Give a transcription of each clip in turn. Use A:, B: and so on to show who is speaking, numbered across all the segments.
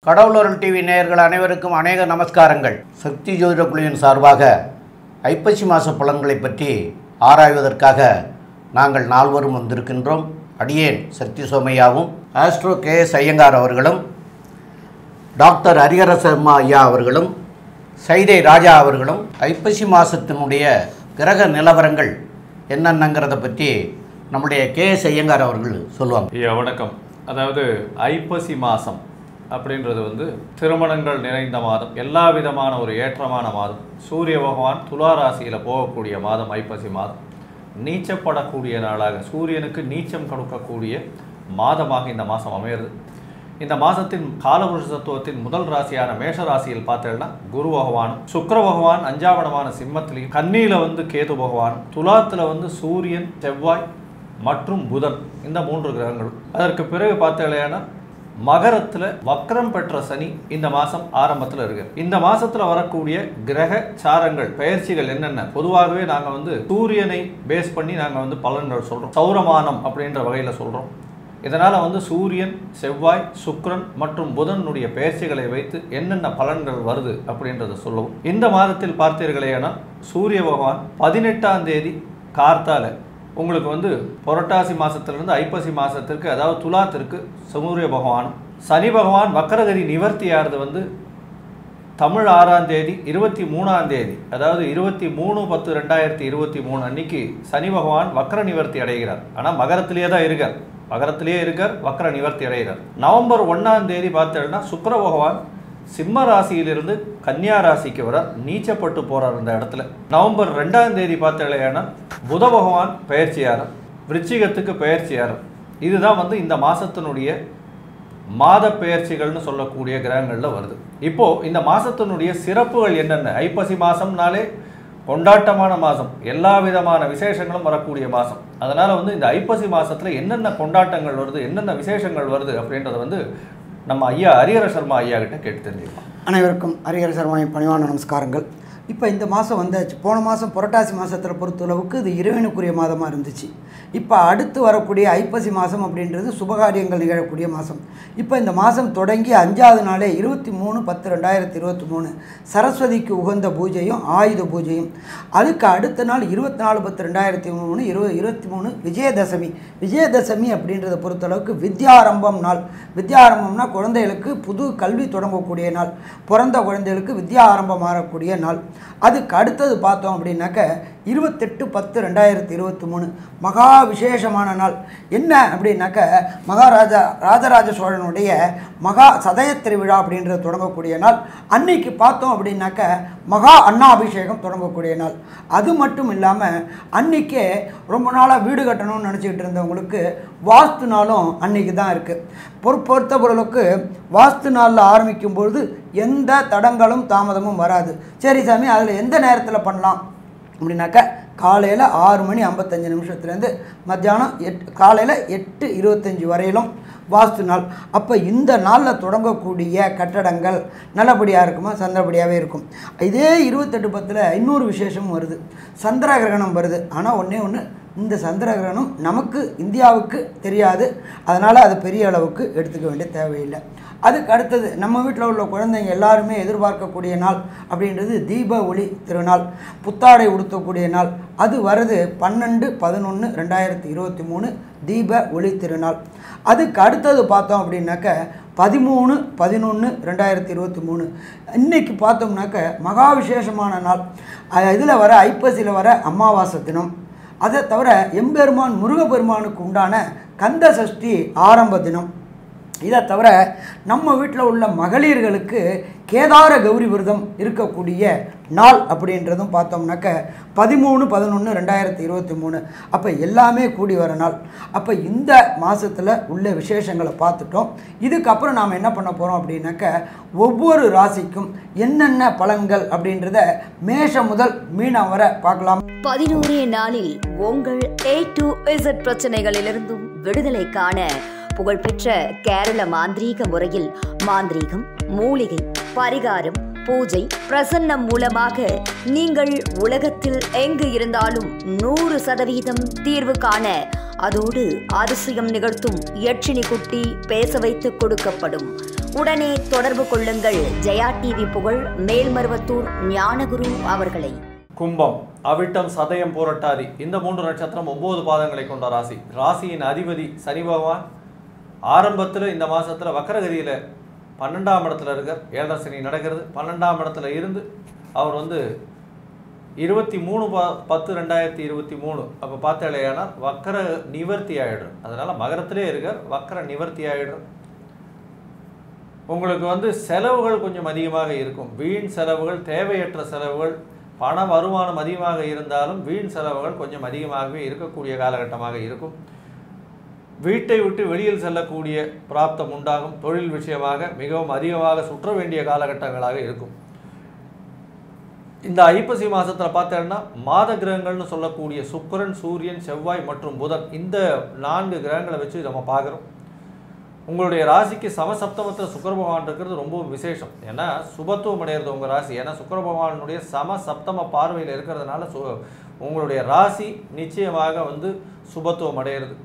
A: கடவுளோரல் TV நேயர்கள் அனைவருக்கும் அநேக நமஸ்காரங்கள் சக்தி ஜோதிட குழுவின் சார்பாக ஐப்பசி மாத பலன்களை பற்றி ஆராய்வதற்காக நாங்கள் நால்வரும் வந்திருக்கின்றோம் அடியேன் சக்தி சோமையாவும் ஆஸ்ட்ரோ கே எஸ் ஐயங்கார் அவர்களும் டாக்டர் ஹரிஹர சர்மா ஐயா அவர்களும் சைதை ராஜா அவர்களும் ஐப்பசி மாதத்தினுடைய கிரக நிலவரங்கள் என்னென்னங்கிறத பற்றி நம்முடைய கே எஸ் ஐயங்கார் அவர்கள் சொல்லுவாங்க
B: ஐயா வணக்கம் அதாவது ஐப்பசி மாதம் அப்படின்றது வந்து திருமணங்கள் நிறைந்த மாதம் எல்லா விதமான ஒரு ஏற்றமான மாதம் சூரிய பகவான் துலா ராசியில் போகக்கூடிய மாதம் ஐப்பசி மாதம் நீச்சப்படக்கூடிய நாளாக சூரியனுக்கு நீச்சம் கொடுக்கக்கூடிய மாதமாக இந்த மாதம் அமையிறது இந்த மாதத்தின் காலபுருஷ தத்துவத்தின் முதல் ராசியான மேஷ ராசியில் பார்த்தேன்னா குரு பகவானும் சுக்கிர பகவான் அஞ்சாவணமான சிம்மத்திலையும் கன்னியில வந்து கேது பகவானும் துலாத்துல வந்து சூரியன் செவ்வாய் மற்றும் புதன் இந்த மூன்று கிரகங்களும் அதற்கு பிறகு பார்த்தீங்கன்னா மகரத்துல வக்ரம் பெற்ற சனி இந்த மாசம் ஆரம்பத்துல இருக்கு இந்த மாசத்துல வரக்கூடிய கிரக சாரங்கள் பெயர்ச்சிகள் என்னென்ன பொதுவாகவே நாங்க வந்து சூரியனை பேஸ் பண்ணி நாங்க வந்து பலன்கள் சொல்றோம் சௌரமானம் அப்படின்ற வகையில சொல்றோம் இதனால் வந்து சூரியன் செவ்வாய் சுக்கிரன் மற்றும் புதனுடைய பெயர்ச்சிகளை வைத்து என்னென்ன பலன்கள் வருது அப்படின்றத சொல்லவும் இந்த மாதத்தில் பார்த்தீர்களேனால் சூரிய பகவான் பதினெட்டாம் தேதி கார்த்தால உங்களுக்கு வந்து புரட்டாசி மாதத்திலிருந்து ஐப்பசி மாதத்திற்கு அதாவது துலாத்திற்கு சூரிய பகவானும் சனி பகவான் வக்கரகதி நிவர்த்தியாகிறது வந்து தமிழ் ஆறாம் தேதி இருபத்தி மூணாம் தேதி அதாவது இருபத்தி மூணு பத்து ரெண்டாயிரத்தி இருபத்தி மூணு அன்னைக்கு சனி பகவான் வக்கர நிவர்த்தி அடைகிறார் ஆனால் மகரத்திலேயே தான் இருக்கார் மகரத்திலேயே இருக்கார் வக்கர நிவர்த்தி அடைகிறார் நவம்பர் ஒன்றாம் தேதி பார்த்தோம்னா சுக்கிர பகவான் சிம்ம ராசியிலிருந்து கன்னியா ராசிக்கு வர நீச்சப்பட்டு போறார் இந்த இடத்துல நவம்பர் ரெண்டாம் தேதி பார்த்தீங்கன்னா புத பகவான் பெயர்ச்சியாரர் விருச்சிகத்துக்கு பெயர்ச்சியாரர் இதுதான் வந்து இந்த மாசத்தினுடைய மாத பெயர்ச்சிகள்னு சொல்லக்கூடிய கிரகங்கள்ல வருது இப்போ இந்த மாசத்தினுடைய சிறப்புகள் என்னென்ன ஐப்பசி மாசம்னாலே கொண்டாட்டமான மாதம் எல்லா விதமான விசேஷங்களும் வரக்கூடிய மாதம் அதனால வந்து இந்த ஐப்பசி மாசத்துல என்னென்ன கொண்டாட்டங்கள் வருது என்னென்ன விசேஷங்கள் வருது அப்படின்றத வந்து நம்ம ஐயா ஹரிஹர சர்மா ஐயா கிட்ட கேட்டு தெரிஞ்சுக்கலாம்
C: அனைவருக்கும் ஹரிஹர சர்மாவின் பணிவான நமஸ்காரங்கள் இப்போ இந்த மாதம் வந்தாச்சு போன மாதம் புரட்டாசி மாதத்தில் பொறுத்தளவுக்கு இது இறைவனுக்குரிய மாதமாக இருந்துச்சு இப்போ அடுத்து வரக்கூடிய ஐப்பசி மாதம் அப்படின்றது சுபகாரியங்கள் நிகழக்கூடிய மாதம் இப்போ இந்த மாதம் தொடங்கி அஞ்சாவது நாளே இருபத்தி மூணு பத்து ரெண்டாயிரத்தி இருபத்தி மூணு சரஸ்வதிக்கு உகந்த பூஜையும் ஆயுத பூஜையும் அதுக்கு அடுத்த நாள் இருபத்தி நாலு பத்து ரெண்டாயிரத்தி மூணு இரு இருபத்தி மூணு விஜயதசமி விஜயதசமி அப்படின்றத பொறுத்தளவுக்கு வித்யாரம்பம் நாள் வித்யாரம்பம்னா குழந்தைகளுக்கு புது கல்வி தொடங்கக்கூடிய நாள் பிறந்த குழந்தைகளுக்கு வித்யா ஆரம்பம் மாறக்கூடிய நாள் அதுக்கு அடுத்தது பார்த்தோம் அப்படின்னாக்க இருபத்தெட்டு பத்து ரெண்டாயிரத்தி இருபத்தி மூணு மகா விசேஷமான நாள் என்ன அப்படின்னாக்க மகாராஜா ராஜராஜ சோழனுடைய மகா சதய திருவிழா அப்படின்றது தொடங்கக்கூடிய நாள் அன்னைக்கு பார்த்தோம் அப்படின்னாக்க மகா அன்னாபிஷேகம் தொடங்கக்கூடிய நாள் அது மட்டும் இல்லாமல் அன்னைக்கே ரொம்ப நாளாக வீடு கட்டணும்னு நினச்சிக்கிட்டு இருந்தவங்களுக்கு வாஸ்து நாளும் அன்னைக்கு தான் இருக்குது பொறு பொறுத்த பொருளுக்கு வாஸ்து நாளில் ஆரம்பிக்கும் பொழுது எந்த தடங்களும் தாமதமும் வராது சரி சாமி அதில் எந்த நேரத்தில் பண்ணலாம் அப்படின்னாக்கா காலையில் ஆறு மணி ஐம்பத்தஞ்சு நிமிஷத்துலேருந்து மத்தியானம் எட் காலையில் எட்டு இருபத்தஞ்சி வரையிலும் வாஸ்து நாள் அப்போ இந்த நாளில் தொடங்கக்கூடிய கட்டடங்கள் நல்லபடியாக இருக்குமா சந்திரபடியாகவே இருக்கும் இதே இருபத்தெட்டு பத்தில் இன்னொரு விசேஷமும் வருது சந்திர கிரகணம் வருது ஆனால் ஒன்றே ஒன்று இந்த சந்திர கிரகணம் நமக்கு இந்தியாவுக்கு தெரியாது அதனால் அது பெரிய அளவுக்கு எடுத்துக்க வேண்டிய தேவையில்லை அதுக்கு அடுத்தது நம்ம வீட்டில் உள்ள குழந்தைங்க எல்லாருமே எதிர்பார்க்கக்கூடிய நாள் அப்படின்றது தீப ஒளி திருநாள் புத்தாடை உடுத்தக்கூடிய நாள் அது வருது பன்னெண்டு பதினொன்று ரெண்டாயிரத்தி இருபத்தி மூணு தீப ஒளி திருநாள் அதுக்கு அடுத்தது பார்த்தோம் அப்படின்னாக்க பதிமூணு பதினொன்று ரெண்டாயிரத்தி இருபத்தி மூணு இன்றைக்கி பார்த்தோம்னாக்க மகா விசேஷமான நாள் இதில் வர ஐப்பசியில் வர அமாவாசை தினம் அதை தவிர எம்பெருமான் முருகப்பெருமானுக்கு உண்டான கந்த சஷ்டி ஆரம்ப தினம் இதை தவிர நம்ம வீட்டில் உள்ள மகளிர்களுக்கு கேதார கௌரி விரதம் இருக்கக்கூடிய நாள் அப்படின்றதும் பார்த்தோம்னாக்க பதிமூணு பதினொன்று ரெண்டாயிரத்தி இருபத்தி மூணு அப்போ எல்லாமே கூடி வர நாள் அப்போ இந்த மாதத்தில் உள்ள விசேஷங்களை பார்த்துட்டோம் இதுக்கப்புறம் நாம் என்ன பண்ண போகிறோம் அப்படின்னாக்க ஒவ்வொரு ராசிக்கும் என்னென்ன பலன்கள் அப்படின்றத மேஷம் முதல் மீனம் வரை பார்க்கலாம்
D: பதினோரே நாளில் உங்கள் ஏ டு இசட் பிரச்சனைகளிலிருந்தும் விடுதலை காண புகழ்பெற்ற கேரள மாந்திரீக முறையில் மாந்திரீகம் மூலிகை பரிகாரம் பூஜை பிரசன்னம் மூலமாக நீங்கள் உலகத்தில் எங்கு இருந்தாலும் நூறு சதவீதம் தீர்வு காண அதோடு அதிசயம் நிகழ்த்தும் யட்சினி குட்டி பேச வைத்து கொடுக்கப்படும் உடனே தொடர்பு கொள்ளுங்கள் ஜெயா டிவி புகழ் மேல்மருவத்தூர் ஞானகுரு அவர்களை
B: கும்பம் அவிட்டம் சதயம் பூரட்டாதி இந்த மூன்று நட்சத்திரம் ஒன்பது பாதங்களை கொண்ட ராசி ராசியின் அதிபதி சனி பகவான் ஆரம்பத்தில் இந்த மாசத்துல வக்கரகதியில் பன்னெண்டாம் இடத்துல இருக்கார் ஏழரை சனி நடக்கிறது பன்னெண்டாம் இடத்துல இருந்து அவர் வந்து இருபத்தி மூணு ப பத்து ரெண்டாயிரத்தி இருபத்தி மூணு அப்போ பார்த்தாலேயானால் வக்கர நிவர்த்தி ஆயிடும் அதனால் மகரத்திலே இருக்கார் வக்கர நிவர்த்தி ஆயிடும் உங்களுக்கு வந்து செலவுகள் கொஞ்சம் அதிகமாக இருக்கும் வீண் செலவுகள் தேவையற்ற செலவுகள் பண வருமானம் அதிகமாக இருந்தாலும் வீண் செலவுகள் கொஞ்சம் அதிகமாகவே இருக்கக்கூடிய காலகட்டமாக இருக்கும் வீட்டை விட்டு வெளியில் செல்லக்கூடிய பிராப்தம் உண்டாகும் தொழில் விஷயமாக மிகவும் அதிகமாக சுற்ற வேண்டிய காலகட்டங்களாக இருக்கும் இந்த ஐப்பசி மாதத்தில் பார்த்தேன்னா மாத கிரகங்கள்னு சொல்லக்கூடிய சுக்கிரன் சூரியன் செவ்வாய் மற்றும் புதன் இந்த நான்கு கிரகங்களை வச்சு நம்ம பார்க்குறோம் உங்களுடைய ராசிக்கு சமசப்தமத்தில் சுக்கர பகவான் இருக்கிறது ரொம்பவும் விசேஷம் ஏன்னா சுபத்துவம் அடையிறது உங்கள் ராசி ஏன்னா சுக்கர பகவானுடைய சம சப்தம பார்வையில் இருக்கிறதுனால சு உங்களுடைய ராசி நிச்சயமாக வந்து சுபத்துவம் அடையிறது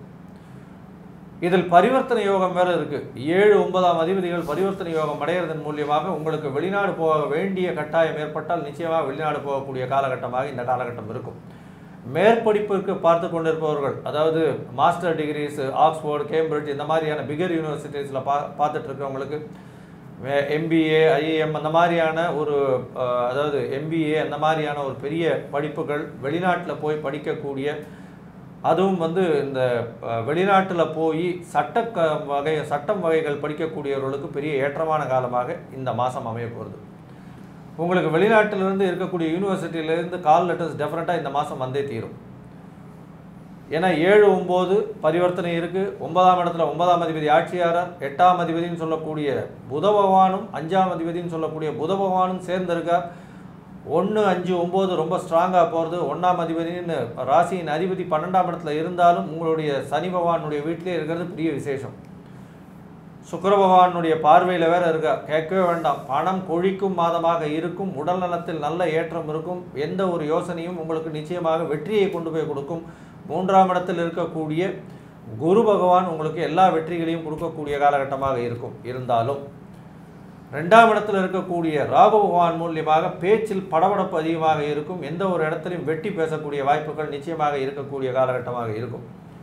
B: இதில் பரிவர்த்தனை யோகம் வேற இருக்கு ஏழு ஒன்பதாம் அதிபதிகள் பரிவர்த்தனை யோகம் அடையிறதன் மூலியமாக உங்களுக்கு வெளிநாடு போக வேண்டிய கட்டாயம் ஏற்பட்டால் நிச்சயமாக வெளிநாடு போகக்கூடிய காலகட்டமாக இந்த காலகட்டம் இருக்கும் மேற்படிப்பிற்கு பார்த்து கொண்டிருப்பவர்கள் அதாவது மாஸ்டர் டிகிரிஸ் ஆக்ஸ்போர்டு கேம்பிரிட்ஜ் இந்த மாதிரியான பிகர் யூனிவர்சிட்டிஸில் பா பார்த்துட்டு இருக்கவங்களுக்கு எம்பிஏ ஐஏஎம் அந்த மாதிரியான ஒரு அஹ், அதாவது எம்பிஏ அந்த மாதிரியான ஒரு பெரிய படிப்புகள் வெளிநாட்டில் போய் படிக்கக்கூடிய அதுவும் வந்து இந்த வெளிநாட்டில் போய் சட்ட க வகை சட்டம் வகைகள் படிக்கக்கூடியவர்களுக்கு பெரிய ஏற்றமான காலமாக இந்த மாதம் அமைய போகிறது உங்களுக்கு வெளிநாட்டிலிருந்து இருக்கக்கூடிய யூனிவர்சிட்டியிலேருந்து கால் லெட்டர்ஸ் டெஃபரெண்ட்டாக இந்த மாதம் வந்தே தீரும் ஏன்னா ஏழு ஒம்பது பரிவர்த்தனை இருக்குது ஒன்பதாம் இடத்துல ஒன்பதாம் அதிபதி ஆட்சியாளர் எட்டாம் அதிபதினு சொல்லக்கூடிய புத பகவானும் அஞ்சாம் அதிபதினு சொல்லக்கூடிய புத பகவானும் சேர்ந்திருக்கார் ஒன்று அஞ்சு ஒம்பது ரொம்ப ஸ்ட்ராங்காக போகிறது ஒன்றாம் அதிபதினு ராசியின் அதிபதி பன்னெண்டாம் இடத்துல இருந்தாலும் உங்களுடைய சனி பகவானுடைய வீட்டிலே இருக்கிறது பெரிய விசேஷம் சுக்கிர பகவானுடைய பார்வையில் வேற இருக்கா கேட்கவே வேண்டாம் பணம் கொழிக்கும் மாதமாக இருக்கும் உடல் நலத்தில் நல்ல ஏற்றம் இருக்கும் எந்த ஒரு யோசனையும் உங்களுக்கு நிச்சயமாக வெற்றியை கொண்டு போய் கொடுக்கும் மூன்றாம் இடத்தில் இருக்கக்கூடிய குரு பகவான் உங்களுக்கு எல்லா வெற்றிகளையும் கொடுக்கக்கூடிய காலகட்டமாக இருக்கும் இருந்தாலும் ரெண்டாம் இடத்துல இருக்கக்கூடிய ராகு பகவான் மூலியமாக பேச்சில் படபடப்பு அதிகமாக இருக்கும் எந்த ஒரு இடத்துலையும் வெட்டி பேசக்கூடிய வாய்ப்புகள் நிச்சயமாக இருக்கக்கூடிய காலகட்டமாக இருக்கும்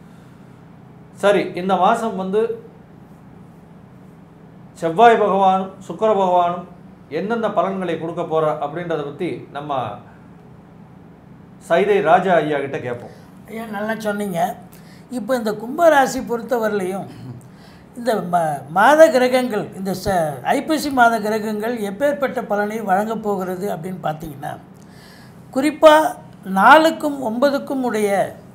B: சரி இந்த மாதம் வந்து செவ்வாய் பகவானும் சுக்கிர பகவானும் எந்தெந்த பலன்களை கொடுக்க போற அப்படின்றத பற்றி நம்ம சைதை ராஜா ஐயா கிட்ட கேட்போம்
E: ஐயா நல்லா சொன்னீங்க இப்போ இந்த கும்பராசி பொறுத்தவரையிலையும் இந்த ம மாத கிரகங்கள் இந்த ச ஐப்பசி மாத கிரகங்கள் எப்பேற்பட்ட பலனை வழங்கப் போகிறது அப்படின்னு பார்த்தீங்கன்னா குறிப்பாக நாலுக்கும் ஒன்பதுக்கும் உடைய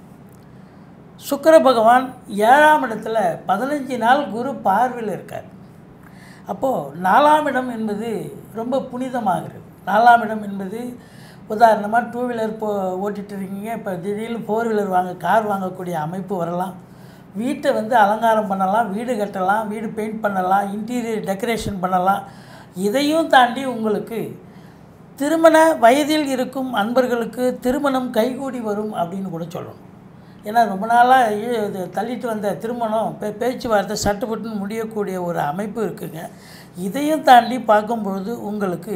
E: சுக்கிர பகவான் ஏழாம் இடத்துல பதினஞ்சு நாள் குரு பார்வையில் இருக்கார் அப்போது நாலாம் இடம் என்பது ரொம்ப புனிதமாகிறது நாலாம் இடம் என்பது உதாரணமாக டூ வீலர் போ ஓட்டிகிட்டு இருக்கீங்க இப்போ திடீர்னு ஃபோர் வீலர் வாங்க கார் வாங்கக்கூடிய அமைப்பு வரலாம் வீட்டை வந்து அலங்காரம் பண்ணலாம் வீடு கட்டலாம் வீடு பெயிண்ட் பண்ணலாம் இன்டீரியர் டெக்கரேஷன் பண்ணலாம் இதையும் தாண்டி உங்களுக்கு திருமண வயதில் இருக்கும் அன்பர்களுக்கு திருமணம் கைகூடி வரும் அப்படின்னு கூட சொல்லணும் ஏன்னா ரொம்ப நாளாக இது தள்ளிட்டு வந்த திருமணம் பே பேச்சுவார்த்தை சட்டுப்பட்டுன்னு முடியக்கூடிய ஒரு அமைப்பு இருக்குங்க இதையும் தாண்டி பார்க்கும்பொழுது உங்களுக்கு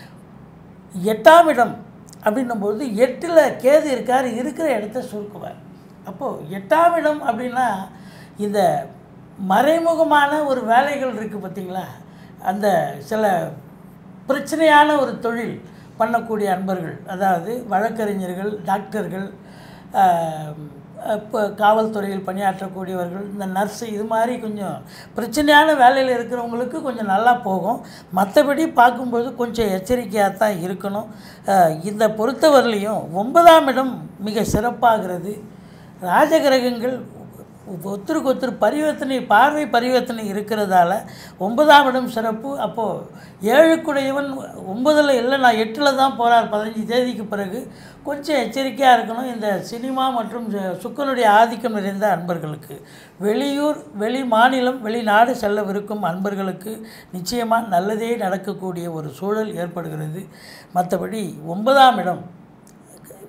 E: எட்டாம் இடம் அப்படின்னும்போது எட்டில் கேது இருக்கார் இருக்கிற இடத்த சுருக்குவார் அப்போது எட்டாம் இடம் அப்படின்னா இந்த மறைமுகமான ஒரு வேலைகள் இருக்குது பார்த்தீங்களா அந்த சில பிரச்சனையான ஒரு தொழில் பண்ணக்கூடிய அன்பர்கள் அதாவது வழக்கறிஞர்கள் டாக்டர்கள் ஆஹ், இப்போ காவல்துறையில் பணியாற்றக்கூடியவர்கள் இந்த நர்ஸு இது மாதிரி கொஞ்சம் பிரச்சனையான வேலையில் இருக்கிறவங்களுக்கு கொஞ்சம் நல்லா போகும் மற்றபடி பார்க்கும்போது கொஞ்சம் எச்சரிக்கையாக தான் இருக்கணும் ஆஹ், இந்த பொறுத்தவரையிலையும் ஒன்பதாம் இடம் மிக சிறப்பாகிறது ராஜகிரகங்கள் ஒருத்தருக்கு ஒருத்தர் பரிவர்த்தனை பார்வை பரிவர்த்தனை இருக்கிறதால ஒன்பதாம் இடம் சிறப்பு அப்போது ஏழுக்குடையவன் ஒன்பதில் இல்லை நான் எட்டில் தான் போகிறார் பதினஞ்சு தேதிக்கு பிறகு கொஞ்சம் எச்சரிக்கையாக இருக்கணும் இந்த சினிமா மற்றும் சு- சுக்கரனுடைய ஆதிக்கம் நிறைந்த அன்பர்களுக்கு வெளியூர் வெளி மாநிலம் வெளிநாடு செல்லவிருக்கும் அன்பர்களுக்கு நிச்சயமாக நல்லதே நடக்கக்கூடிய ஒரு சூழல் ஏற்படுகிறது மற்றபடி ஒன்பதாம் இடம்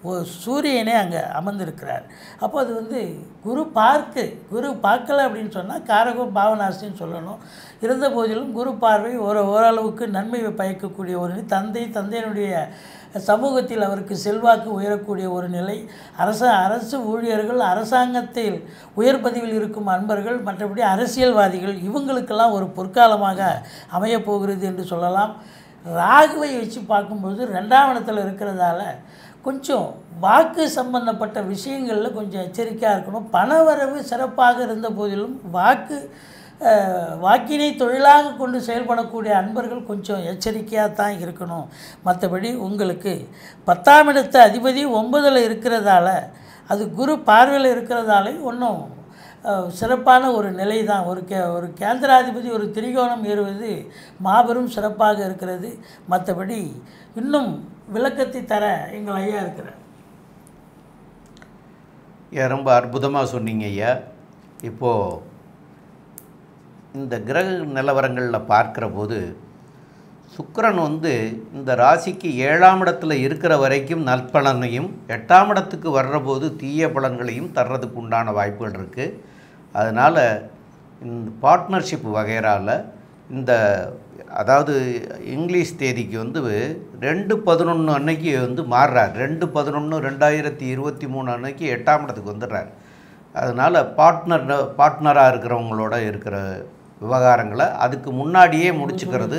E: ஒரு சூரியனே அங்கே அமர்ந்திருக்கிறார் அப்போ அது வந்து குரு பார்க்கு குரு பார்க்கல அப்படின்னு சொன்னால் காரகம் பாவனாசின்னு சொல்லணும் இருந்த போதிலும் குரு பார்வை ஒரு ஓரளவுக்கு நன்மை பயக்கக்கூடிய ஒரு நிலை. தந்தை தந்தையினுடைய சமூகத்தில் அவருக்கு செல்வாக்கு உயரக்கூடிய ஒரு நிலை அரச அரசு ஊழியர்கள் அரசாங்கத்தில் உயர் பதவியில் இருக்கும் அன்பர்கள் மற்றபடி அரசியல்வாதிகள் இவங்களுக்கெல்லாம் ஒரு பொற்காலமாக அமையப் போகிறது என்று சொல்லலாம் ராகுவை வச்சு பார்க்கும்போது ரெண்டாம் இடத்துல இருக்கிறதால கொஞ்சம் வாக்கு சம்பந்தப்பட்ட விஷயங்களில் கொஞ்சம் எச்சரிக்கையாக இருக்கணும் பணவரவு சிறப்பாக இருந்த போதிலும் வாக்கு அஹ், வாக்கினை தொழிலாக கொண்டு செயல்படக்கூடிய அன்பர்கள் கொஞ்சம் எச்சரிக்கையாக தான் இருக்கணும் மற்றபடி உங்களுக்கு பத்தாம் இடத்து அதிபதி ஒன்பதில் இருக்கிறதால அது குரு பார்வையில் இருக்கிறதாலே ஒன்றும் அஹ், சிறப்பான ஒரு நிலை தான் ஒரு கே ஒரு கேந்திராதிபதி ஒரு திரிகோணம் ஏறுவது மாபெரும் சிறப்பாக இருக்கிறது மற்றபடி இன்னும் விளக்கத்தை தர எங்கள் ஐயா இருக்கிறார்
A: ஐயா ரொம்ப அற்புதமாக சொன்னீங்க ஐயா இப்போது இந்த கிரக நிலவரங்களில் பார்க்குற போது சுக்கிரன் வந்து இந்த ராசிக்கு ஏழாம் இடத்துல இருக்கிற வரைக்கும் நற்பலனையும் எட்டாம் இடத்துக்கு வர்ற போது தீய பலன்களையும் தர்றதுக்கு உண்டான வாய்ப்புகள் இருக்குது அதனால் இந்த பார்ட்னர்ஷிப் வகைரால இந்த அதாவது இங்கிலீஷ் தேதிக்கு வந்து ரெண்டு பதினொன்று அன்னைக்கு வந்து மாறுறார் ரெண்டு பதினொன்று ரெண்டாயிரத்தி இருபத்தி மூணு அன்னைக்கு எட்டாம் இடத்துக்கு வந்துடுறார் அதனால் பார்ட்னர் பார்ட்னராக இருக்கிறவங்களோட இருக்கிற விவகாரங்களை அதுக்கு முன்னாடியே முடிச்சுக்கிறது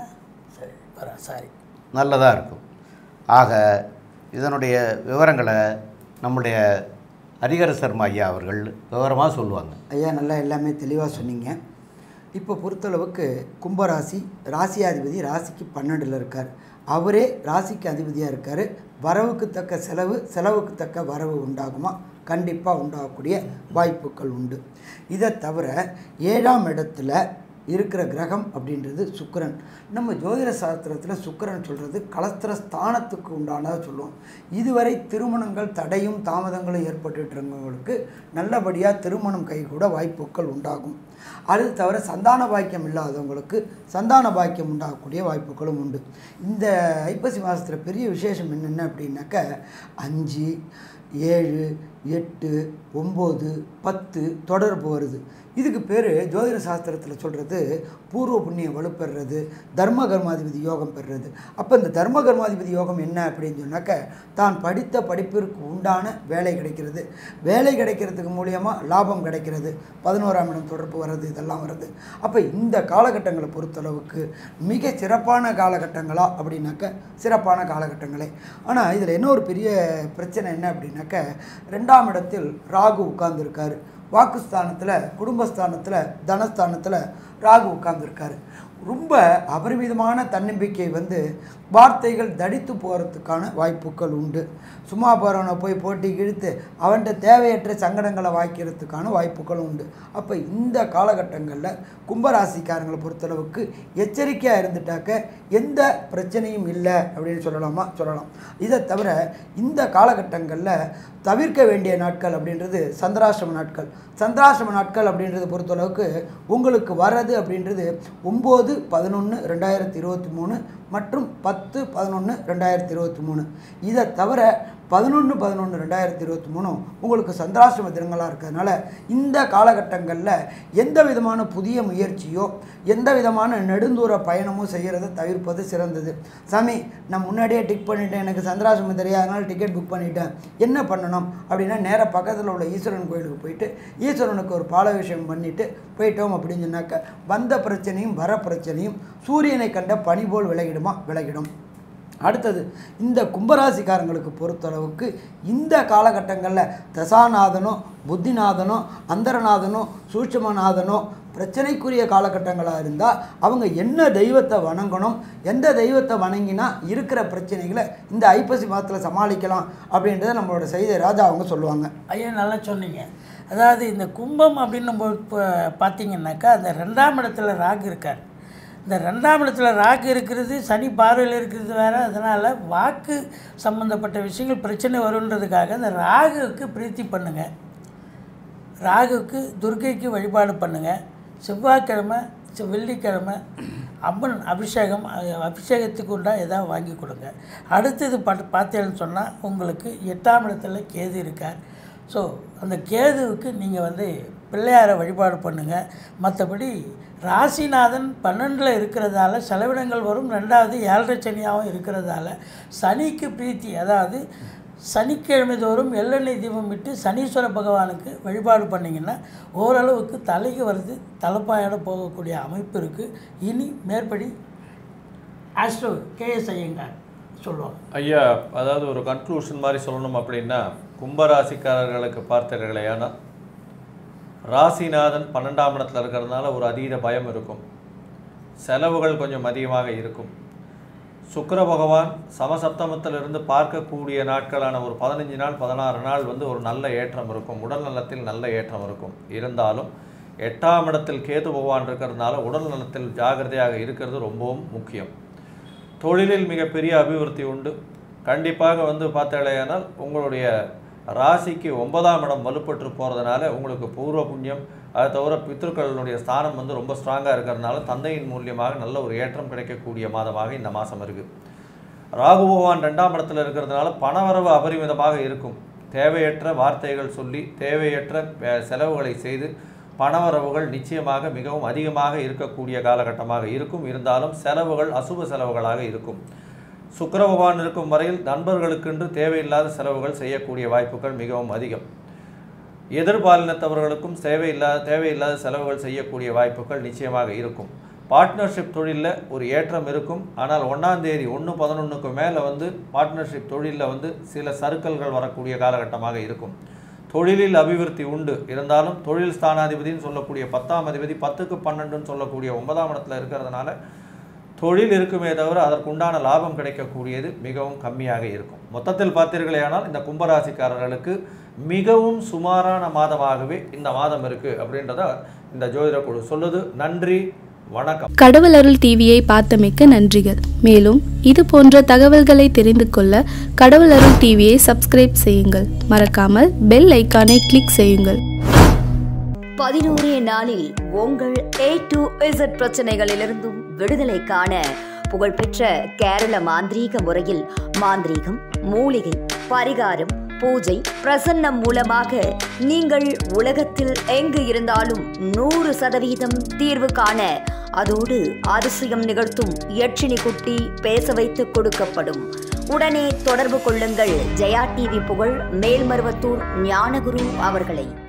E: சரி வரேன் சாரி
A: நல்லதாக இருக்கும் ஆக இதனுடைய விவரங்களை நம்முடைய ஹரிஹர சர்மா ஐயா அவர்கள் விவரமாக சொல்லுவாங்க
C: ஐயா நல்லா எல்லாமே தெளிவாக சொன்னீங்க இப்போ பொறுத்தளவுக்கு கும்பராசி ராசியாதிபதி ராசிக்கு பன்னெண்டில் இருக்கார் அவரே ராசிக்கு அதிபதியாக இருக்கார் வரவுக்கு தக்க செலவு செலவுக்கு தக்க வரவு உண்டாகுமா கண்டிப்பாக உண்டாகக்கூடிய வாய்ப்புகள் உண்டு இதை தவிர ஏழாம் இடத்துல இருக்கிற கிரகம் அப்படின்றது சுக்கிரன் நம்ம ஜோதிட சாஸ்திரத்தில் சுக்கிரன் சொல்கிறது கலஸ்திர ஸ்தானத்துக்கு உண்டானதாக சொல்லுவோம் இதுவரை திருமணங்கள் தடையும் தாமதங்களும் ஏற்பட்டுட்டு இருந்தவங்களுக்கு நல்லபடியாக திருமணம் கைகூட வாய்ப்புகள் உண்டாகும் அது தவிர சந்தான பாக்கியம் இல்லாதவங்களுக்கு சந்தான பாக்கியம் உண்டாகக்கூடிய வாய்ப்புகளும் உண்டு இந்த ஐப்பசி மாதத்தில் பெரிய விசேஷம் என்னென்ன அப்படின்னாக்க அஞ்சு ஏழு எட்டு ஒம்பது பத்து தொடர்பு வருது இதுக்கு பேர் ஜோதிட சாஸ்திரத்தில் சொல்கிறது பூர்வ புண்ணியம் வலுப்பெறுறது தர்ம கர்மாதிபதி யோகம் பெறுறது அப்போ இந்த தர்ம கர்மாதிபதி யோகம் என்ன அப்படின்னு சொன்னாக்க தான் படித்த படிப்பிற்கு உண்டான வேலை கிடைக்கிறது வேலை கிடைக்கிறதுக்கு மூலியமாக லாபம் கிடைக்கிறது பதினோராம் இடம் தொடர்பு வர்றது இதெல்லாம் வருது அப்போ இந்த காலகட்டங்களை பொறுத்தளவுக்கு மிக சிறப்பான காலகட்டங்களா அப்படின்னாக்க சிறப்பான காலகட்டங்களே ஆனால் இதில் என்ன ஒரு பெரிய பிரச்சனை என்ன அப்படின்னாக்க ரெண்டாம் இடத்தில் ராகு உட்கார்ந்துருக்காரு வாக்குஸ்தானத்தில் குடும்பஸ்தானத்தில் தனஸ்தானத்தில் ராகு உட்கார்ந்துருக்காரு ரொம்ப அபரிமிதமான தன்னம்பிக்கை வந்து வார்த்தைகள் தடித்து போகிறதுக்கான வாய்ப்புகள் உண்டு சும்மா போகிறவனை போய் போட்டி இழுத்து அவன்கிட்ட தேவையற்ற சங்கடங்களை வாய்க்கிறதுக்கான வாய்ப்புகளும் உண்டு அப்போ இந்த காலகட்டங்களில் கும்பராசிக்காரங்களை பொறுத்தளவுக்கு எச்சரிக்கையாக இருந்துட்டாக்க எந்த பிரச்சனையும் இல்லை அப்படின்னு சொல்லலாமா சொல்லலாம் இதை தவிர இந்த காலகட்டங்களில் தவிர்க்க வேண்டிய நாட்கள் அப்படின்றது சந்திராசிரம நாட்கள் சந்திராசிரம நாட்கள் அப்படின்றது பொறுத்தளவுக்கு உங்களுக்கு வர்றது அப்படின்றது ஒம்பது பதினொன்று ரெண்டாயிரத்தி இருபத்தி மூணு மற்றும் பத்து பதினொன்று ரெண்டாயிரத்தி இருபத்தி மூணு இதை தவிர பதினொன்று பதினொன்று ரெண்டாயிரத்தி இருபத்தி மூணு உங்களுக்கு சந்திராசிரம தினங்களாக இருக்கிறதுனால இந்த காலகட்டங்களில் எந்த விதமான புதிய முயற்சியோ எந்த விதமான நெடுந்தூர பயணமோ செய்கிறத தவிர்ப்பது சிறந்தது சாமி நான் முன்னாடியே டிக் பண்ணிட்டேன் எனக்கு சந்திராசிரமம் தெரியாதனால டிக்கெட் புக் பண்ணிட்டேன் என்ன பண்ணணும் அப்படின்னா நேராக பக்கத்தில் உள்ள ஈஸ்வரன் கோயிலுக்கு போயிட்டு ஈஸ்வரனுக்கு ஒரு பாலாபிஷேகம் பண்ணிவிட்டு போயிட்டோம் அப்படின்னு சொன்னாக்க வந்த பிரச்சனையும் வர பிரச்சனையும் சூரியனை கண்ட பனி போல் விலகிடுமா விலகிடும் அடுத்தது இந்த கும்பராசிக்காரங்களுக்கு பொறுத்தளவுக்கு இந்த காலகட்டங்களில் தசாநாதனோ புத்திநாதனோ அந்தரநாதனோ சூட்சமநாதனோ பிரச்சனைக்குரிய காலகட்டங்களாக இருந்தால் அவங்க என்ன தெய்வத்தை வணங்கணும் எந்த தெய்வத்தை வணங்கினா இருக்கிற பிரச்சனைகளை இந்த ஐப்பசி மாதத்தில் சமாளிக்கலாம் அப்படின்றத நம்மளோட செய்தி ராஜா அவங்க சொல்லுவாங்க
E: ஐயா நல்லா சொன்னீங்க அதாவது இந்த கும்பம் அப்படின்னு நம்ம இப்போ பார்த்தீங்கன்னாக்கா அந்த ரெண்டாம் இடத்துல ராகு இருக்கார் இந்த ரெண்டாம் இடத்துல ராகு இருக்கிறது சனி பார்வையில் இருக்கிறது வேறு அதனால் வாக்கு சம்மந்தப்பட்ட விஷயங்கள் பிரச்சனை வருன்றதுக்காக இந்த ராகுவுக்கு பிரீத்தி பண்ணுங்கள் ராகுவுக்கு துர்க்கைக்கு வழிபாடு பண்ணுங்கள் செவ்வாய்க்கிழமை செ- வெள்ளிக்கிழமை அம்மன் அபிஷேகம் அஹ், அபிஷேகத்துக்கு உண்டா எதாவது வாங்கி கொடுங்க அடுத்தது பார்த்து பார்த்தேன்னு சொன்னால் உங்களுக்கு எட்டாம் இடத்துல கேது இருக்கார் ஸோ அந்த கேதுவுக்கு நீங்கள் வந்து பிள்ளையாரை வழிபாடு பண்ணுங்கள் மற்றபடி ராசிநாதன் பன்னெண்டில் இருக்கிறதால செலவினங்கள் வரும் ரெண்டாவது ஏழரை சனியாகவும் இருக்கிறதால சனிக்கு பிரீத்தி அதாவது சனிக்கிழமை தோறும் எள்ளெண்ணெய் தீபம் விட்டு சனீஸ்வர பகவானுக்கு வழிபாடு பண்ணிங்கன்னா ஓரளவுக்கு தலைக்கு வருது தலைப்பாயோட போகக்கூடிய அமைப்பு இருக்குது இனி மேற்படி ஆஸ்ட்ரோ கேஎஸ் ஐயங்கார் சொல்லுவாங்க
B: ஐயா அதாவது ஒரு கன்க்ளூஷன் மாதிரி சொல்லணும் அப்படின்னா கும்பராசிக்காரர்களுக்கு பார்த்தீர்களேயானால் ராசிநாதன் பன்னெண்டாம் இடத்துல இருக்கிறதுனால ஒரு அதீத பயம் இருக்கும் செலவுகள் கொஞ்சம் அதிகமாக இருக்கும் சுக்கிர பகவான் சமசப்தமத்திலிருந்து பார்க்கக்கூடிய நாட்களான ஒரு பதினஞ்சு நாள் பதினாறு நாள் வந்து ஒரு நல்ல ஏற்றம் இருக்கும் உடல் நலத்தில் நல்ல ஏற்றம் இருக்கும் இருந்தாலும் எட்டாம் இடத்தில் கேது பகவான் இருக்கிறதுனால உடல் நலத்தில் ஜாகிரதையாக இருக்கிறது ரொம்பவும் முக்கியம் தொழிலில் மிகப்பெரிய அபிவிருத்தி உண்டு கண்டிப்பாக வந்து பார்த்தேனால் உங்களுடைய ராசிக்கு ஒன்பதாம் இடம் வலுப்பட்டு போகிறதுனால உங்களுக்கு பூர்வ புண்ணியம் அதை தவிர பித்ருக்களுடைய ஸ்தானம் வந்து ரொம்ப ஸ்ட்ராங்காக இருக்கிறதுனால தந்தையின் மூலியமாக நல்ல ஒரு ஏற்றம் கிடைக்கக்கூடிய மாதமாக இந்த மாதம் இருக்குது ராகு பகவான் ரெண்டாம் இடத்துல இருக்கிறதுனால பணவரவு அபரிமிதமாக இருக்கும் தேவையற்ற வார்த்தைகள் சொல்லி தேவையற்ற வே- செலவுகளை செய்து பணவரவுகள் நிச்சயமாக மிகவும் அதிகமாக இருக்கக்கூடிய காலகட்டமாக இருக்கும் இருந்தாலும் செலவுகள் அசுப செலவுகளாக இருக்கும் சுக்கிர பகவான் இருக்கும் வரையில் நண்பர்களுக்கென்று தேவையில்லாத செலவுகள் செய்யக்கூடிய வாய்ப்புகள் மிகவும் அதிகம் எதிர்பாலினத்தவர்களுக்கும் தேவையில்லாத தேவையில்லாத செலவுகள் செய்யக்கூடிய வாய்ப்புகள் நிச்சயமாக இருக்கும் பார்ட்னர்ஷிப் தொழிலில் ஒரு ஏற்றம் இருக்கும் ஆனால் ஒன்றாம் தேதி ஒன்று பதினொன்றுக்கு மேலே வந்து பார்ட்னர்ஷிப் தொழிலில் வந்து சில சறுக்கல்கள் வரக்கூடிய காலகட்டமாக இருக்கும் தொழிலில் அபிவிருத்தி உண்டு இருந்தாலும் தொழில் ஸ்தானாதிபதின்னு சொல்லக்கூடிய பத்தாம் அதிபதி பத்துக்கு பன்னெண்டுன்னு சொல்லக்கூடிய ஒன்பதாம் இடத்துல இருக்கிறதுனால தொழில் இருக்குமே தவிர அதற்குண்டான லாபம் கிடைக்கக்கூடியது மிகவும் கம்மியாக இருக்கும் மொத்தத்தில் பார்த்தீர்களேயானால் இந்த கும்பராசிக்காரர்களுக்கு மிகவும் சுமாரான மாதமாகவே இந்த மாதம் இருக்குது அப்படின்றத இந்த ஜோதிட குழு சொல்லுது நன்றி வணக்கம்
F: கடவுள் அருள் டிவியை பார்த்தமைக்க நன்றிகள் மேலும் இது போன்ற தகவல்களை தெரிந்து கொள்ள கடவுள் அருள் டிவியை சப்ஸ்கிரைப் செய்யுங்கள் மறக்காமல் பெல் ஐக்கானை கிளிக் செய்யுங்கள்
D: பதினோரே நாளில் உங்கள் ஏ டு இசட் பிரச்சனைகளிலிருந்தும் விடுதலை காண புகழ்பெற்ற கேரள மாந்திரீக முறையில் மாந்திரீகம் மூலிகை பரிகாரம் பூஜை பிரசன்னம் மூலமாக நீங்கள் உலகத்தில் எங்கு இருந்தாலும் நூறு சதவீதம் தீர்வு காண அதோடு அதிசயம் நிகழ்த்தும் யட்சினி குட்டி பேச வைத்து கொடுக்கப்படும் உடனே தொடர்பு கொள்ளுங்கள் ஜெயா டிவி புகழ் மேல்மருவத்தூர் ஞானகுரு அவர்களை